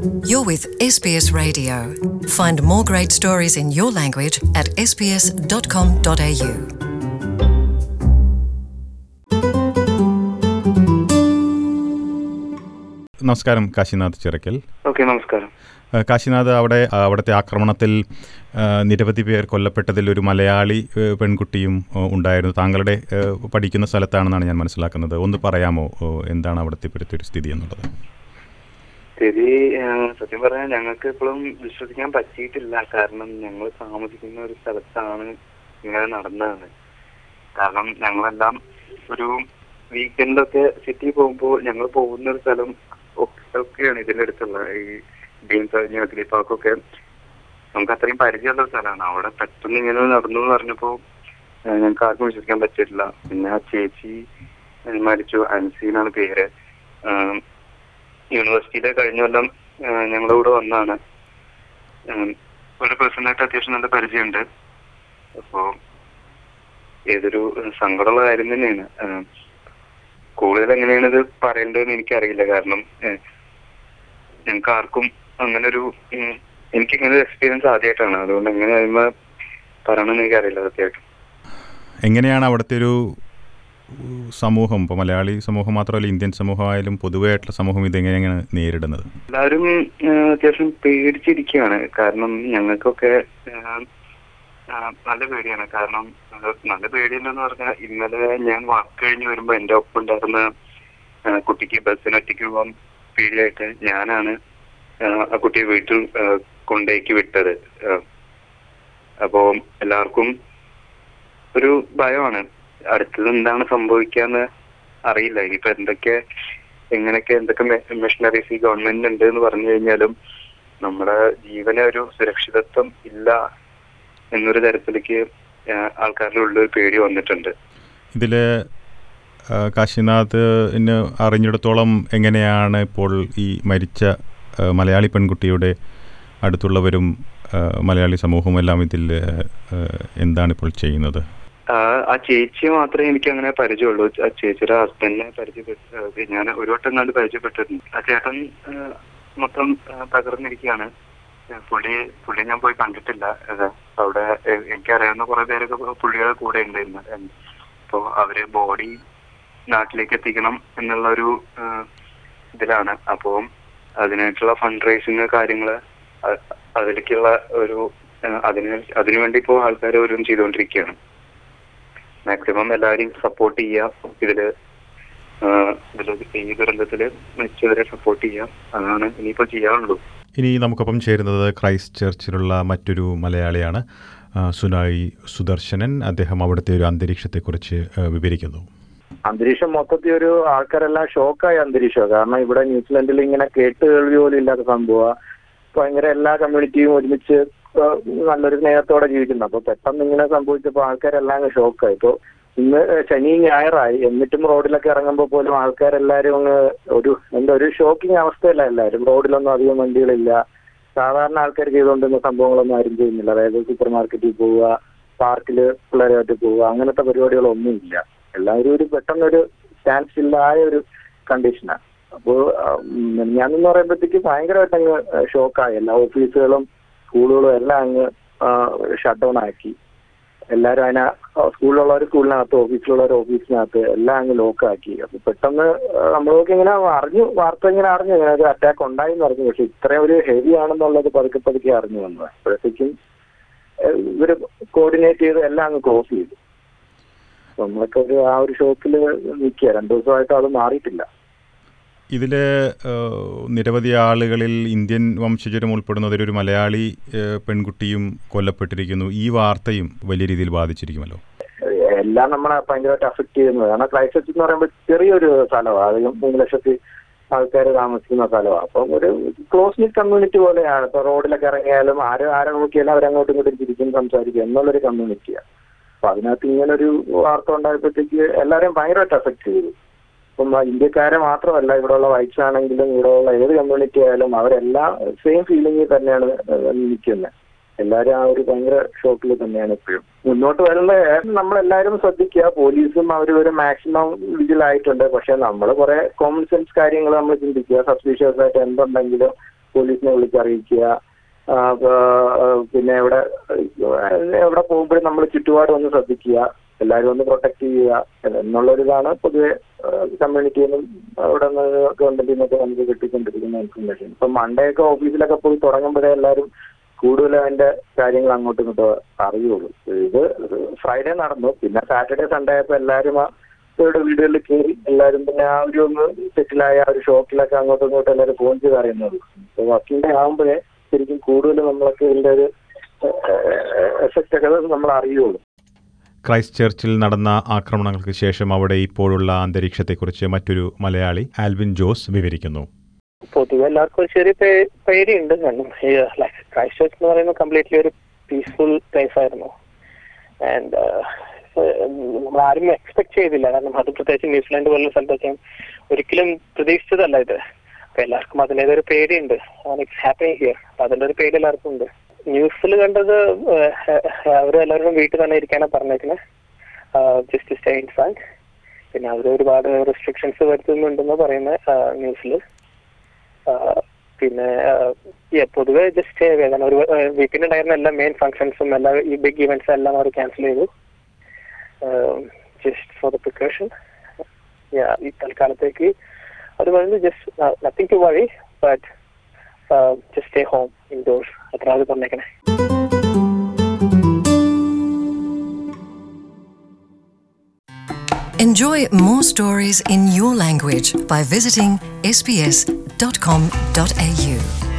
You're with SBS Radio. Find more great stories in your language at sbs.com.au. നമസ്കാരം Kashinath Chirakkal okay നമസ്കാരം ആ, കാശിനാഥ് അവിടെ ആ, അവിടുത്തെ ആക്രമണത്തിൽ ആ, നിരവധി പേർ കൊല്ലപ്പെട്ടതിൽ ഒരു മലയാളി ഏ, പെൺകുട്ടിയും ആ, ഉണ്ടായിരുന്നു താങ്കളുടെ ഏ, പഠിക്കുന്ന സ്ഥലത്താണെന്നാണ് ഞാൻ മനസ്സിലാക്കുന്നത് ഒന്ന് പറയാമോ ഓ, എന്താണ് അവിടുത്തെ ഇപ്പോഴത്തെ ഒരു സ്ഥിതി എന്നുള്ളത് ശരി ആ, സത്യം പറഞ്ഞാൽ ഞങ്ങൾക്ക് ഇപ്പോഴും വിശ്വസിക്കാൻ പറ്റിയിട്ടില്ല കാരണം ഞങ്ങൾ താമസിക്കുന്ന ഒരു സ്ഥലത്താണ് ഇങ്ങനെ നടന്നതെന്ന് കാരണം ഞങ്ങളെല്ലാം ഒരു വീക്കെൻഡൊക്കെ സിറ്റിയിൽ പോകുമ്പോൾ ഞങ്ങൾ പോകുന്ന ഒരു സ്ഥലം ഒക്കെ- ഒക്കെയാണ് ഇതിന്റെ അടുത്തുള്ള ഈ ബീൻസ് അഗ്ലി പാർക്കൊക്കെ നമുക്ക് അത്രയും പരിചയമുള്ള ഒരു സ്ഥലമാണ് അവിടെ പെട്ടെന്ന് ഇങ്ങനെ നടന്നു എന്ന് പറഞ്ഞപ്പോൾ ഞങ്ങൾക്ക് ആർക്കും വിശ്വസിക്കാൻ പറ്റിയിട്ടില്ല പിന്നെ ആ ചേച്ചി ആ, മരിച്ചു അൻസി എന്നാണ് പേര് ആ, യൂണിവേഴ്സിറ്റിയിലെ കഴിഞ്ഞ കൊല്ലം ആ, ഞങ്ങളുടെ കൂടെ വന്നാണ് ഒരു പേഴ്സണായിട്ട് അത്യാവശ്യം നല്ല പരിചയമുണ്ട് അപ്പോ ഏതൊരു സങ്കടമുള്ള കാര്യം തന്നെയാണ് ആ, കൂടുതൽ എങ്ങനെയാണ് ഇത് പറയേണ്ടതെന്ന് എനിക്കറിയില്ല കാരണം ഏഹ്, ഞങ്ങൾക്ക് ആർക്കും അങ്ങനെ ഒരു ഉം, എനിക്ക് ഇങ്ങനെ ഒരു എക്സ്പീരിയൻസ് ആദ്യമായിട്ടാണ് അതുകൊണ്ട് എങ്ങനെ അതിന്മേൽ പറയണമെന്ന് എനിക്കറിയില്ല സത്യമായിട്ടും എങ്ങനെയാണ് അവിടുത്തെ ഒരു ഉ, സമൂഹം ഇപ്പോൾ മലയാളി സമൂഹം മാത്രമല്ല ഇന്ത്യൻ സമൂഹമായാലും പൊതുവായിട്ടുള്ള സമൂഹം ഇതെങ്ങനെയാണ് നേരിടുന്നത് എല്ലാവരും ഏഹ്, അത്യാവശ്യം പേടിച്ചിരിക്കുകയാണ് കാരണം ഞങ്ങൾക്കൊക്കെ ഏഹ്, ആ, നല്ല പേടിയാണ് കാരണം അത് നല്ല പേടിയുണ്ടെന്ന് പറഞ്ഞാൽ ഇന്നലെ ഞാൻ വർക്ക് കഴിഞ്ഞ് വരുമ്പോ എന്റെ ഒപ്പം ഉണ്ടായിരുന്ന ആ, കുട്ടിക്ക് ബസ്സിന് ഒറ്റയ്ക്ക് പോകാൻ പേടിയായിട്ട് ഞാനാണ് ആ, ആ കുട്ടിയെ വീട്ടിൽ ആ, കൊണ്ടേക്ക് വിട്ടത് ആ. അപ്പോ എല്ലാവർക്കും ഒരു ഭയമാണ് അടുത്തത് എന്താണ് സംഭവിക്കാന്ന് അറിയില്ല ഇനിയിപ്പോ എന്തൊക്കെ എങ്ങനെയൊക്കെ എന്തൊക്കെ മെഷീനറീസ് ഈ ഗവൺമെന്റ് ഉണ്ട് എന്ന് പറഞ്ഞു കഴിഞ്ഞാലും നമ്മുടെ ജീവന ഒരു സുരക്ഷിതത്വം ഇല്ല എന്നൊരു തരത്തിലേക്ക് ആ, ആൾക്കാരുടെ ഉള്ളിൽ ഒരു പേടി വന്നിട്ടുണ്ട് ഇതിൽ കാശിനാഥിന് അറിഞ്ഞിടത്തോളം എങ്ങനെയാണ് ഇപ്പോൾ ഈ മരിച്ച ആ, മലയാളി പെൺകുട്ടിയുടെ അടുത്തുള്ളവരും ആ, മലയാളി സമൂഹവും എല്ലാം ഇതിൽ ആ, എന്താണ് ഇപ്പോൾ ചെയ്യുന്നത് ആ, ആ ചേച്ചിയെ മാത്രമേ എനിക്ക് അങ്ങനെ പരിചയമുള്ളൂ ആ ചേച്ചിയുടെ ഹസ്ബൻഡിനെ പരിചയപ്പെട്ട ഞാൻ ഒരു വട്ടം കണ്ട് പരിചയപ്പെട്ടിട്ടുണ്ട് ആ ചേട്ടൻ ആ, മൊത്തം ആ, തകർന്നിരിക്കുകയാണ് ആ, പുള്ളി പുള്ളി ഞാൻ പോയി കണ്ടിട്ടില്ല അത് അവിടെ എ- എനിക്കറിയാവുന്ന കുറെ പേരൊക്കെ പുള്ളിയുടെ കൂടെ ഉണ്ടായിരുന്നു അപ്പോ അവര് ബോഡി നാട്ടിലേക്ക് എത്തിക്കണം എന്നുള്ള ഒരു ആ, ഇതിലാണ് അപ്പോ അതിനായിട്ടുള്ള ഫണ്ട് റേസിങ് കാര്യങ്ങള് അ- അതിലേക്കുള്ള ഒരു ആ, അതിന് അതിനുവേണ്ടി ഇപ്പോൾ ആൾക്കാർ ഓരോന്നും ചെയ്തുകൊണ്ടിരിക്കുകയാണ് മാക്സിമം എല്ലാവരെയും സപ്പോർട്ട് ചെയ്യുക ഇതില് ആ, ഇതില് ഈ ദുരന്തത്തില് മരിച്ചവരെ സപ്പോർട്ട് ചെയ്യുക അതാണ് ഇനിയിപ്പോ ചെയ്യാനുള്ളൂ ഇനി നമുക്കൊപ്പം ചേരുന്നത് ക്രൈസ്റ്റ് ചർച്ചിലുള്ള മറ്റൊരു മലയാളിയാണ് ആ, സുനായി സുദർശനൻ അദ്ദേഹം അവിടുത്തെ ഒരു അന്തരീക്ഷത്തെക്കുറിച്ച് ആ, വിവരിക്കുന്നു അന്തരീക്ഷം മൊത്തത്തിൽ ഒരു ആൾക്കാരെല്ലാം ഷോക്കായ അന്തരീക്ഷമാണ് കാരണം ഇവിടെ ന്യൂസിലൻഡിൽ ഇങ്ങനെ കേട്ട് കേൾവി പോലും ഇല്ലാത്ത സംഭവമാണ് ഭയങ്കര എല്ലാ കമ്മ്യൂണിറ്റിയും ഒരുമിച്ച് ആ, നല്ലൊരു സ്നേഹത്തോടെ ജീവിക്കുന്നു അപ്പൊ പെട്ടെന്ന് ഇങ്ങനെ സംഭവിച്ചപ്പോൾ ആൾക്കാരെല്ലാം അങ്ങ് ഷോക്കായി ഇപ്പൊ ഇന്ന് ശനി ഞായറായി എന്നിട്ടും റോഡിലൊക്കെ ഇറങ്ങുമ്പോൾ പോലും ആൾക്കാരെല്ലാരും അങ്ങ് ഒരു എന്താ ഒരു ഷോക്കിംഗ് അവസ്ഥയല്ല എല്ലാവരും റോഡിലൊന്നും അധികം വണ്ടികളില്ല സാധാരണ ആൾക്കാർ ചെയ്തുകൊണ്ടിരുന്ന സംഭവങ്ങളൊന്നും ആരും ചെയ്യുന്നില്ല അതായത് സൂപ്പർ മാർക്കറ്റിൽ പോവുക പാർക്കിൽ പിള്ളേരുമായിട്ട് പോവുക അങ്ങനത്തെ പരിപാടികളൊന്നും ഇല്ല എല്ലാവരും ഒരു പെട്ടെന്നൊരു സ്റ്റാൻഡ് സ്റ്റില്ലായ ഒരു കണ്ടീഷനാണ് അപ്പോൾ ഞാനെന്ന് പറയുമ്പോഴത്തേക്ക് ഭയങ്കരമായിട്ട് അങ്ങ് ഷോക്കായി എല്ലാ ഓഫീസുകളും സ്കൂളുകളും എല്ലാം അങ്ങ് ഷട്ട് ഡൗൺ ആക്കി എല്ലാവരും അതിനെ സ്കൂളിലുള്ളവർ സ്കൂളിനകത്ത് ഓഫീസിലുള്ളവർ ഓഫീസിനകത്ത് എല്ലാം അങ്ങ് ലോക്കാക്കി അപ്പൊ പെട്ടെന്ന് ആ, നമ്മളൊക്കെ ഇങ്ങനെ അറിഞ്ഞു വാർത്ത ഇങ്ങനെ അറിഞ്ഞു ഇങ്ങനെ ഒരു അറ്റാക്ക് ഉണ്ടായി എന്ന് അറിഞ്ഞു പക്ഷെ ഇത്രയും ഒരു ഹെവി ആണെന്നുള്ളത് പതുക്കെ പതുക്കെ അറിഞ്ഞു വന്നത് അപ്പോഴത്തേക്കും ഏഹ്, ഇവര് കോർഡിനേറ്റ് ചെയ്ത് എല്ലാം അങ്ങ് ക്ലോസ് ചെയ്തു അപ്പൊ നമ്മളൊക്കെ ഒരു ആ ഒരു ഷോക്കിൽ നിൽക്കുക രണ്ടു ദിവസമായിട്ട് അത് മാറിയിട്ടില്ല ഇതിൽ നിരവധി ആളുകളിൽ ഇന്ത്യൻ വംശജരും ഉൾപ്പെടുന്നതിൽ ഒരു മലയാളി ആ, പെൺകുട്ടിയും കൊല്ലപ്പെട്ടിരിക്കുന്നു ഈ വാർത്തയും വലിയ രീതിയിൽ ബാധിച്ചിരിക്കുമല്ലോ എല്ലാം നമ്മളെ ഭയങ്കരമായിട്ട് അഫക്ട് ചെയ്യുന്നത് കാരണം ക്രൈസ്റ്റ് എന്ന് പറയുമ്പോൾ ചെറിയൊരു സ്ഥലമാണ് അധികം മൂന്ന് ലക്ഷത്തി ആൾക്കാർ താമസിക്കുന്ന സ്ഥലമാണ് അപ്പം ഒരു ക്ലോസ് നിറ്റ് കമ്മ്യൂണിറ്റി പോലെയാണ് ഇപ്പൊ റോഡിലൊക്കെ ഇറങ്ങിയാലും ആര് ആരെ നോക്കിയാലും അവരങ്ങോട്ടും ഇങ്ങോട്ടും തിരിച്ചും സംസാരിക്കും എന്നുള്ളൊരു കമ്മ്യൂണിറ്റിയാണ് അപ്പൊ അതിനകത്ത് ഇങ്ങനെ ഒരു വാർത്ത ഉണ്ടായപ്പോഴത്തേക്ക് എല്ലാവരെയും ഭയങ്കരമായിട്ട് അഫക്ട് ചെയ്തു ഇപ്പം ഇന്ത്യക്കാരെ മാത്രമല്ല ഇവിടെയുള്ള വൈറ്റ്സ് ആണെങ്കിലും ഇവിടെയുള്ള ഏത് കമ്മ്യൂണിറ്റി ആയാലും അവരെല്ലാം സെയിം ഫീലിംഗിൽ തന്നെയാണ് നിൽക്കുന്നത് എല്ലാവരും ആ ഒരു ഭയങ്കര ഷോക്കിൽ തന്നെയാണ് ഇപ്പോഴും മുന്നോട്ട് വരുന്ന നമ്മളെല്ലാവരും ശ്രദ്ധിക്കുക പോലീസും അവർ ഒരു മാക്സിമം വിജിലായിട്ടുണ്ട് പക്ഷെ നമ്മൾ കുറെ കോമൺ സെൻസ് കാര്യങ്ങൾ നമ്മൾ ചിന്തിക്കുക സസ്പീഷ്യസ് ആയിട്ട് എന്തുണ്ടെങ്കിലും പോലീസിനെ വിളിച്ചറിയിക്കുക ആ, ആ, പിന്നെ എവിടെ എവിടെ പോകുമ്പോഴും നമ്മൾ ചുറ്റുപാട് ഒന്ന് ശ്രദ്ധിക്കുക എല്ലാവരും ഒന്ന് പ്രൊട്ടക്ട് ചെയ്യുക എന്നുള്ളൊരിതാണ് പൊതുവെ കമ്മ്യൂണിറ്റിയിൽ നിന്നും അവിടെ നിന്ന് ഗവൺമെന്റിൽ നിന്നൊക്കെ നമുക്ക് കിട്ടിക്കൊണ്ടിരിക്കുന്ന ഇൻഫർമേഷൻ ഇപ്പൊ മൺഡേ ഒക്കെ ഓഫീസിലൊക്കെ പോയി തുടങ്ങുമ്പോഴേ എല്ലാവരും കൂടുതൽ അതിന്റെ കാര്യങ്ങൾ അങ്ങോട്ടും ഇങ്ങോട്ടും അറിയുള്ളൂ ഇത് ഫ്രൈഡേ നടന്നു പിന്നെ സാറ്റർഡേ സൺഡേ ആയപ്പോ എല്ലാവരും ആ ഇവരുടെ വീടുകളിൽ കയറി എല്ലാവരും പിന്നെ ആ ഒരു ഒന്ന് സെറ്റിലായ ആ ഒരു ഷോപ്പിലൊക്കെ അങ്ങോട്ടും ഇങ്ങോട്ടും എല്ലാവരും ഫോൺ ചെയ്ത് അറിയുന്നുള്ളൂ ഇപ്പൊ വർക്കിംഗ് ഡേ ആകുമ്പോഴേ ശരിക്കും കൂടുതൽ നമ്മളൊക്കെ ഇതിന്റെ ഒരു എഫക്റ്റ് ഒക്കെ നമ്മൾ അറിയുള്ളൂ ക്രൈസ്റ്റ് ചർച്ചിൽ നടന്ന ആക്രമണങ്ങൾക്ക് ശേഷം അവിടെ ഇപ്പോഴുള്ള അന്തരീക്ഷത്തെക്കുറിച്ച് മറ്റൊരു മലയാളി ആൽവിൻ ജോസ് വിവരിക്കുന്നു പൊതുവെ എല്ലാവർക്കും ഒരു ചെറിയ പേ- പേടിയുണ്ട് കാരണം ക്രൈസ്റ്റ് ചർച്ച് എന്ന് പറയുന്നത് കംപ്ലീറ്റ്ലി ഒരു പീസ്ഫുൾ പ്ലേസ് ആയിരുന്നു ആൻഡ് നമ്മൾ ആരും എക്സ്പെക്ട് ചെയ്തില്ല കാരണം അത് പ്രത്യേകിച്ച് ന്യൂസിലാൻഡ് പോലുള്ള സ്ഥലത്തൊക്കെ ഒരിക്കലും പ്രതീക്ഷിച്ചതല്ല ഇത് അപ്പൊ എല്ലാവർക്കും അതിൻ്റെതായ ഒരു പേടിയുണ്ട് ഇറ്റ്സ് ഹാപ്പനിങ് ഹിയർ അപ്പൊ അതിന്റെ ഒരു പേടി എല്ലാവർക്കും ഉണ്ട് ന്യൂസിൽ കണ്ടത് അവർ എല്ലാവരും വീട്ടിൽ തന്നെ ഇരിക്കാനാണ് പറഞ്ഞേക്കുന്നത് ജസ്റ്റ് സ്റ്റേ ഇൻ ഫാങ്ക് പിന്നെ അവർ ഒരുപാട് റെസ്ട്രിക്ഷൻസ് വരുത്തുന്നുണ്ടെന്ന് പറയുന്ന ന്യൂസിൽ പിന്നെ yeah, പൊതുവെ ജസ്റ്റ് കാരണം ഒരു വീക്കെൻഡ് ഉണ്ടായിരുന്ന എല്ലാ മെയിൻ ഫംഗ്ഷൻസും എല്ലാ ഈ ബിഗ് ഇവന്റ്സ് എല്ലാം അവർ ക്യാൻസൽ ചെയ്തു ജസ്റ്റ് ഫോർ ദ പ്രിക്കോഷൻ ഈ തൽക്കാലത്തേക്ക് അത് പറയുന്നത് just nothing to worry but just stay home indoors അത്ര അത് പറഞ്ഞേക്കണേ Enjoy more stories in your language by visiting sbs.com.au.